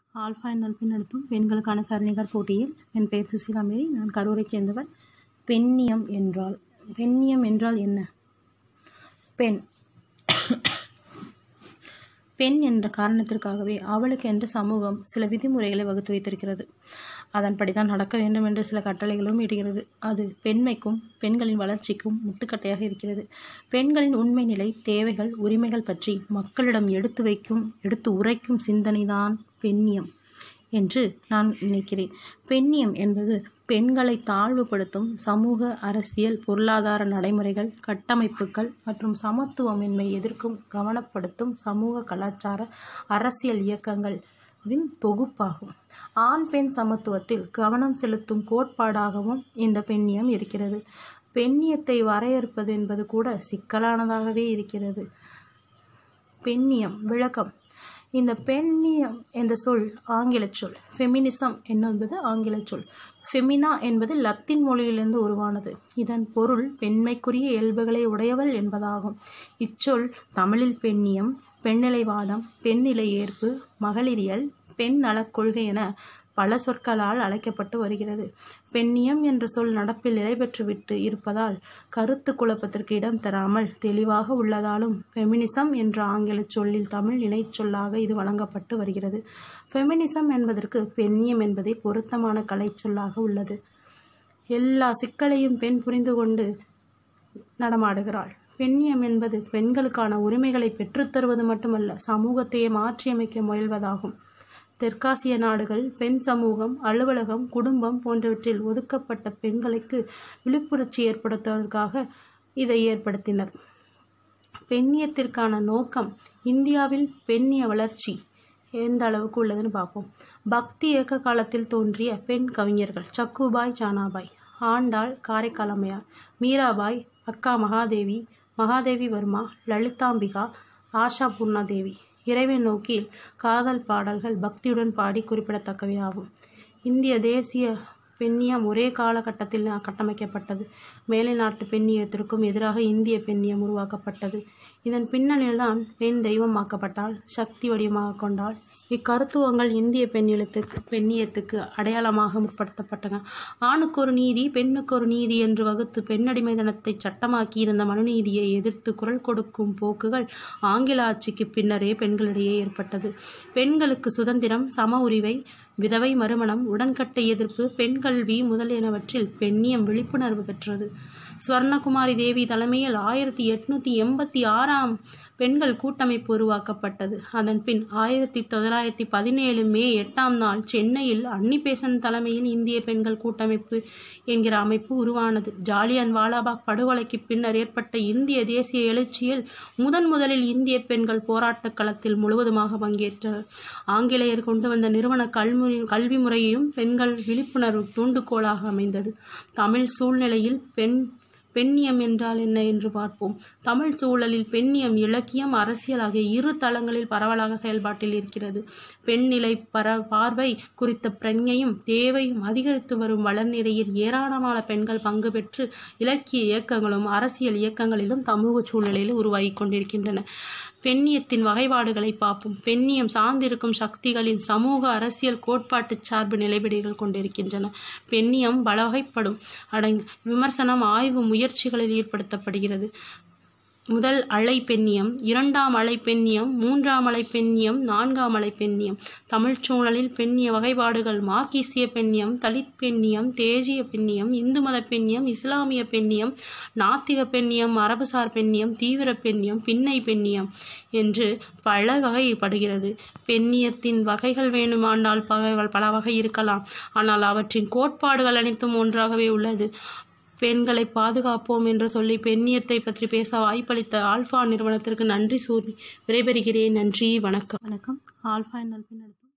alpha என் நல்பின் நடத்தும் பெண்களுக்கான சரிநிகர் போட்டியில் என் பெயர் சுசிலா மேரி நான் கரூரைச் சேர்ந்தவர் பெண்ணியம் என்றால் பெண்ணியம் என்றால் என்ன பெண் பெண் என்ற காரணத்திற்காகவே அவளுக்கு என்று சமூகம் சில விதிமுறைகளை வகுத்து வைத்திருக்கிறது அதன்படி தான் நடக்க வேண்டும் என்று சில கட்டளைகளும் இடுகிறது அது பெண்மைக்கும் பெண்களின் வளர்ச்சிக்கும் முட்டுக்கட்டையாக இருக்கிறது பெண்களின் உண்மை நிலை தேவைகள் உரிமைகள் பற்றி மக்களிடம் எடுத்து வைக்கும் எடுத்து உரைக்கும் சிந்தனைதான் பெண்ணியம் என்று நான் நினைக்கிறேன் பெண்ணியம் என்பது பெண்களை தாழ்வுபடுத்தும் சமூக அரசியல் பொருளாதார நடைமுறைகள் கட்டமைப்புகள் மற்றும் சமத்துவமின்மை எதிர்க்கும் கவனப்படுத்தும் சமூக கலாச்சார அரசியல் இயக்கங்கள் வின் தொகுப்பாகும் ஆண் பெண் சமத்துவத்தில் கவனம் செலுத்தும் கோட்பாடாகவும் இந்த பெண்ணியம் இருக்கிறது பெண்ணியத்தை வரையறுப்பது என்பது கூட சிக்கலானதாகவே இருக்கிறது பெண்ணியம் விளக்கம் இந்த பெண்ணியம் என்ற சொல் ஆங்கில சொல் ஃபெமினிசம் என்பது ஆங்கில சொல் ஃபெமினா என்பது லத்தீன் மொழியிலிருந்து உருவானது இதன் பொருள் பெண்மைக்குரிய இயல்புகளை உடையவள் என்பதாகும் இச்சொல் தமிழில் பெண்ணியம் பெண்ணிலைவாதம் பெண்ணிலை ஏற்பு மகளிரியல் பெண் நலக் கொள்கை என பல சொற்களால் அழைக்கப்பட்டு வருகிறது பெண்ணியம் என்ற சொல் நடப்பில் நிலை பெற்றுவிட்டு இருப்பதால் கருத்து குழப்பத்திற்கு இடம் தராமல் தெளிவாக உள்ளதாலும் ஃபெமினிசம் என்ற ஆங்கில சொல்லில் தமிழ் இணைச் சொல்லாக இது வழங்கப்பட்டு வருகிறது ஃபெமினிசம் என்பதற்கு பெண்ணியம் என்பதே பொருத்தமான கலைச்சொல்லாக உள்ளது எல்லா சிக்கலையும் பெண் புரிந்து கொண்டு நடமாடுகிறாள் பெண்ணியம் என்பது பெண்களுக்கான உரிமைகளை பெற்றுத்தருவது மட்டுமல்ல சமூகத்தையே மாற்றியமைக்க முயல்வதாகும் தெற்காசிய நாடுகள் பெண் சமூகம் அலுவலகம் குடும்பம் போன்றவற்றில் ஒதுக்கப்பட்ட பெண்களுக்கு விழிப்புணர்ச்சி ஏற்படுத்துவதற்காக இதை ஏற்படுத்தினர் பெண்ணியத்திற்கான நோக்கம் இந்தியாவில் பெண்ணிய வளர்ச்சி எந்த அளவுக்கு உள்ளதுன்னு பார்ப்போம் பக்தி இயக்க காலத்தில் தோன்றிய பெண் கவிஞர்கள் சக்குபாய் ஜானாபாய் ஆண்டாள் காரைக்கால் அம்மையார் மீராபாய் அக்கா மகாதேவி மகாதேவி வர்மா லலிதாம்பிகா ஆஷா பூர்ணாதேவி இறைவன் நோக்கில் காதல் பாடல்கள் பக்தியுடன் பாடி குறிப்பிடத்தக்கவை ஆகும் இந்திய தேசிய பெண்ணியம் ஒரே காலகட்டத்தில் கட்டமைக்கப்பட்டது மேலை நாட்டு பெண்ணியத்திற்கும் எதிராக இந்திய பெண்ணியம் உருவாக்கப்பட்டது இதன் பின்னணியில்தான் பெண் தெய்வமாக்கப்பட்டால் சக்தி வடிவமாக கொண்டால் இக்கருத்துவங்கள் இந்திய பெண்ணியத்துக்கு பெண்ணியத்துக்கு அடையாளமாக முற்படுத்தப்பட்டன ஆணுக்கு ஒரு நீதி பெண்ணுக்கு ஒரு நீதி என்று வகுத்து பெண்ணடிமைதனத்தை சட்டமாக்கி இருந்த மனுநீதியை எதிர்த்து குரல் கொடுக்கும் போக்குகள் ஆங்கில ஆட்சிக்கு பின்னரே பெண்களிடையே ஏற்பட்டது பெண்களுக்கு சுதந்திரம் சம உரிமை விதவை மறுமணம் உடன்கட்டை எதிர்ப்பு பெண் கல்வி முதலியனவற்றில் பெண்ணியம் விழிப்புணர்வு பெற்றது ஸ்வர்ணகுமாரி தேவி தலைமையில் ஆயிரத்தி எட்நூற்றி எண்பத்தி ஆறாம் பெண்கள் கூட்டமைப்பு உருவாக்கப்பட்டது அதன் பின் ஆயிரத்தி தொள்ளாயிரத்தி பதினேழு மே எட்டாம் நாள் சென்னையில் அன்னிபேசன் தலைமையில் இந்திய பெண்கள் கூட்டமைப்பு என்கிற அமைப்பு உருவானது ஜாலியன் வாலாபாக் படுகொலைக்கு பின்னர் ஏற்பட்ட இந்திய தேசிய எழுச்சியில் முதன் முதலில் இந்திய பெண்கள் போராட்டக் களத்தில் முழுவதுமாக பங்கேற்றனர் ஆங்கிலேயர் கொண்டு வந்த நிறுவன கல்முறை கல்வி முறையையும் பெண்கள் விழிப்புணர்வு தூண்டுகோலாக அமைந்தது தமிழ் சூழ்நிலையில் பெண் பெண்ணியம் என்றால் என்ன என்று பார்ப்போம் தமிழ் சூழலில் பெண்ணியம் இலக்கியம் அரசியல் ஆகிய இரு தளங்களில் பரவலாக செயல்பாட்டில் இருக்கிறது பெண்நிலை பர பார்வை குறித்த பிரஞையும் தேவையும் அதிகரித்து வரும் வளர்நிலையில் ஏராளமான பெண்கள் பங்கு பெற்று இலக்கிய இயக்கங்களும் அரசியல் இயக்கங்களிலும் சமூக சூழ்நிலையில் உருவாகி கொண்டிருக்கின்றன பெண்ணியத்தின் வகைப்பாடுகளை பார்ப்போம் பெண்ணியம் சார்ந்திருக்கும் சக்திகளின் சமூக அரசியல் கோட்பாட்டு சார்பு நிலைப்படிகள் கொண்டிருக்கின்றன பெண்ணியம் பல வகைப்படும் அடங் விமர்சனம் ஆய்வு முயற்சிகளில் ஈடுபடுத்தப்படுகிறது முதல் அலை பெண்ணியம் இரண்டாம் அலை பெண்ணியம் மூன்றாம் அலை பெண்ணியம் நான்காம் அலை பெண்ணியம் தமிழ்ச் சூழலில் பெண்ணிய வகைப்பாடுகள் மார்க்சிய பெண்ணியம் தலித் பெண்ணியம் தேசிய பெண்ணியம் இந்து மத பெண்ணியம் இஸ்லாமிய பெண்ணியம் நாத்திக பெண்ணியம் மரபுசார் பெண்ணியம் தீவிர பெண்ணியம் பின்னை பெண்ணியம் என்று பல வகைப்படுகிறது பெண்ணியத்தின் வகைகள் வேணுமானால் பகைகள் பல வகை இருக்கலாம் ஆனால் அவற்றின் கோட்பாடுகள் அனைத்தும் ஒன்றாகவே உள்ளது பெண்களை பாதுகாப்போம் என்று சொல்லி பெண்ணியத்தை பற்றி பேச வாய்ப்பளித்த ஆல்ஃபா நிறுவனத்திற்கு நன்றி கூறி விடைபெறுகிறேன் நன்றி வணக்கம் வணக்கம் ஆல்ஃபா நடத்தும்